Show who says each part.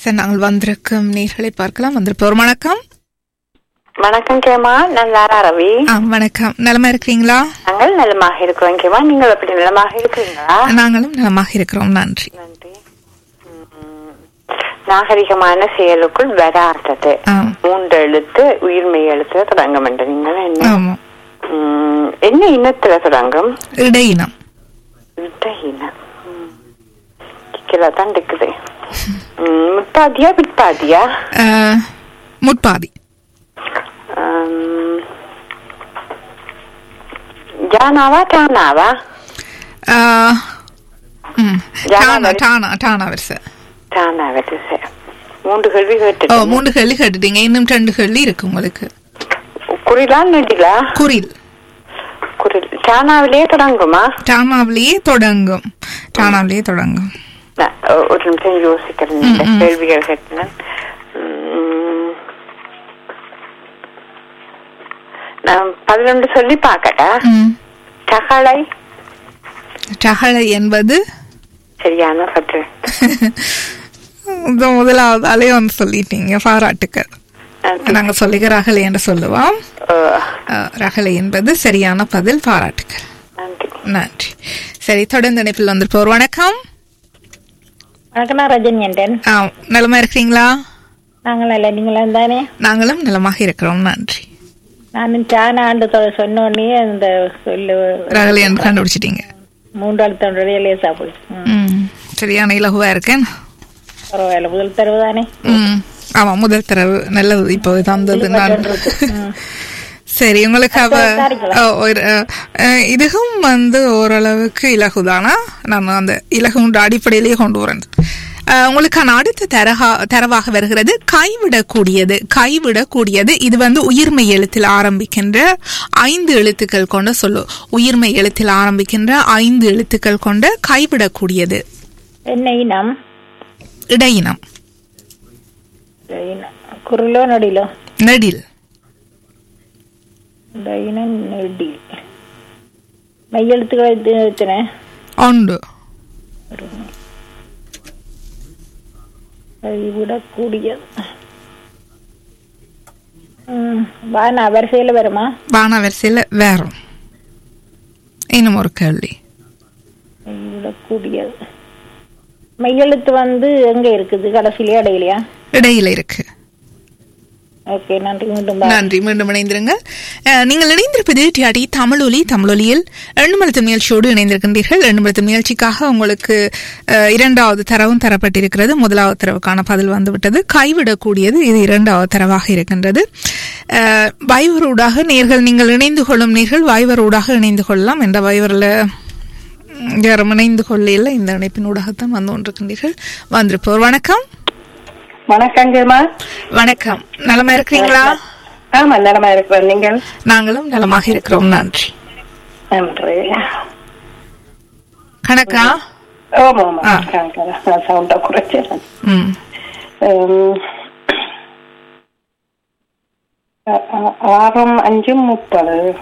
Speaker 1: Sir நாங்கள் வந்திருக்கும் நேர்களை பார்க்கலாம் வந்திருப்போர் வணக்கம்
Speaker 2: வணக்கம் கேமா நான் லாரா ரவி
Speaker 1: ஆ வணக்கம் நலமா இருக்கிறீங்களா
Speaker 2: நாங்கள் நலமாக இருக்கிறோம் கேமா நீங்கள் எப்படி நலமாக இருக்கிறீங்களா
Speaker 1: நாங்களும் நலமாக இருக்கிறோம் நன்றி
Speaker 2: நன்றி உம், நாகரிகமான செயலுக்குள் வராதது
Speaker 1: ஆ
Speaker 2: மூன்று எழுத்து உயிர்மெய் எழுத்துல தொடங்கும் என்று நீங்கள் என்ன
Speaker 1: ஆமா
Speaker 2: உம், என்ன இனத்துல தொடங்கும்
Speaker 1: இடையினம்
Speaker 2: விட்ட இனம் கிக்கலா தான் இருக்குது உம், முற்பாதியா பிற்பாதியா
Speaker 1: ஆ, முட்பாதி
Speaker 2: உம், ஜானாவா டானாவா
Speaker 1: ஆ, ம், டானா டானா டானா வரிசை
Speaker 2: டானா வரிசை மூன்று கேள்வி
Speaker 1: ஓ
Speaker 2: கேட்டு
Speaker 1: மூன்று கேள்வி கேட்டுட்டீங்க இன்னும் ரெண்டு கேள்வி இருக்கு உங்களுக்கு
Speaker 2: குறிலா நெடிலா
Speaker 1: குரில்
Speaker 2: குறில் டானாவிலேயே தொடங்குமா
Speaker 1: டானாவிலேயே தொடங்கும் டானாவிலேயே தொடங்கும்
Speaker 2: நான் ஒ- ஒரு நிமிஷம் யோசிக்கிறேன் இந்த
Speaker 1: ம், ம்.
Speaker 2: கேள்விகள் கேட்டேன் உம், நான் பதினொன்று சொல்லி பார்க்கட்டா
Speaker 1: ம்.
Speaker 2: தகலை
Speaker 1: டகலை என்பது
Speaker 2: சரியான பற்று
Speaker 1: இது முதலாவது அலைய வந்து சொல்லிட்டீங்க பாராட்டுக்கள் நாங்க சொல்லிக்க ரகலை என்று சொல்லுவோம் அஹ், ரகலை என்பது சரியான பதில் பாராட்டுக்கள்
Speaker 2: நன்றி
Speaker 1: நன்றி சரி தொடர்ந்து இணைப்பில் வந்திருப்போர் வணக்கம்
Speaker 3: வணக்கம் நான் ரஜினி என்றேன்
Speaker 1: ஆ, நலமா இருக்கிறீங்களா
Speaker 3: நாங்கள் இல்லை நீங்களும் தானே
Speaker 1: நாங்களும் நலமாக இருக்கிறோம் நன்றி
Speaker 3: நான் சான ஆண்டு தொ- சொன்ன உடனே அந்த சொல்லு
Speaker 1: ரகலை என்று கண்டுபிடிச்சிட்டீங்க
Speaker 3: மூன்று அழுத்தம் லேசா போய்
Speaker 1: ம் சரியான இலகுவா இருக்கேன்
Speaker 3: பரவாயில்ல முதல் தடவை தானே
Speaker 1: ம் ஆமா முதல் தடவை நல்லது இப்போ தந்தது நான்
Speaker 3: ம்.
Speaker 1: சரி உங்களுக்கு அவ
Speaker 3: விசாரிக்கலாம்.
Speaker 1: ஓ, ஒரு, அஹ், இதுவும் வந்து ஓரளவுக்கு இலகுதானா நான் அந்த இலகுன்ற அடிப்படையிலேயே கொண்டு வரேன் அஹ், உங்களுக்கான அடுத்த தரகா தரவாக வருகிறது கைவிடக்கூடியது கைவிடக்கூடியது இது வந்து உயிர்மை எழுத்தில் ஆரம்பிக்கின்ற ஐந்து எழுத்துக்கள் கொண்ட சொல்லு உயிர்மை எழுத்தில் ஆரம்பிக்கின்ற ஐந்து எழுத்துக்கள் கொண்ட கைவிடக்கூடியது
Speaker 3: என்ன இனம்
Speaker 1: இடையினம்
Speaker 3: இந்த இனம் குரலோ நொடிலோ
Speaker 1: நெடில்
Speaker 3: இந்த இனம் நெடில் மையெழுத்துக்களை எத்தனை- எத்தனை
Speaker 1: உண்டு
Speaker 3: கைவிடக்கூடியது ம், வானா வரிசையில் வருமா
Speaker 1: வானவரிசையில் வேறும் இன்னும் ஒரு கேள்வி
Speaker 3: கைவிடக்கூடியது மையெழுத்து வந்து எங்க இருக்குது கடைசியிலே இடையிலையா
Speaker 1: இடையில இருக்கு
Speaker 3: ஓகே நன்றி மீண்டும் bye.
Speaker 1: நன்றி மீண்டும் இணைந்திருங்கள் அஹ், நீங்கள் இணைந்திருப்பது டிஆடி தமிழொலி தமிழொலியில் எண்ணுமலத்து முயற்சியோடு இணைந்திருக்கின்றீர்கள் எண்ணுமலத்து முயற்சிக்காக உங்களுக்கு அஹ், இரண்டாவது தரவும் தரப்பட்டிருக்கிறது முதலாவது தரவுக்கான பதில் வந்துவிட்டது கைவிடக்கூடியது இது இரண்டாவது தரவாக இருக்கின்றது அஹ், வைவரூடாக நேர்கள் நீங்கள் இணைந்து கொள்ளும் நேர்கள் வைவரூடாக இணைந்து கொள்ளலாம் என்ற வைவரில் யாரும் இணைந்து கொள்ளையில் இந்த இணைப்பின் ஊடாகத்தான் வந்து கொண்டிருக்கின்றீர்கள் வந்திருப்போர் வணக்கம்
Speaker 4: வணக்கங்கம்மா
Speaker 1: வணக்கம் நலமா இருக்கிறீங்களா
Speaker 4: ஆமா நலமா இருக்கிறோம் நீங்கள்
Speaker 1: நாங்களும் நலமாக இருக்கிறோம் நன்றி
Speaker 4: நன்றி
Speaker 1: கணக்கா
Speaker 4: ஆமா ஆமா
Speaker 1: ஆ.
Speaker 4: சவுண்டா குறைச்சு
Speaker 1: ம்
Speaker 4: உம், ஆ- ஆ- ஆறும் அஞ்சும் முப்பது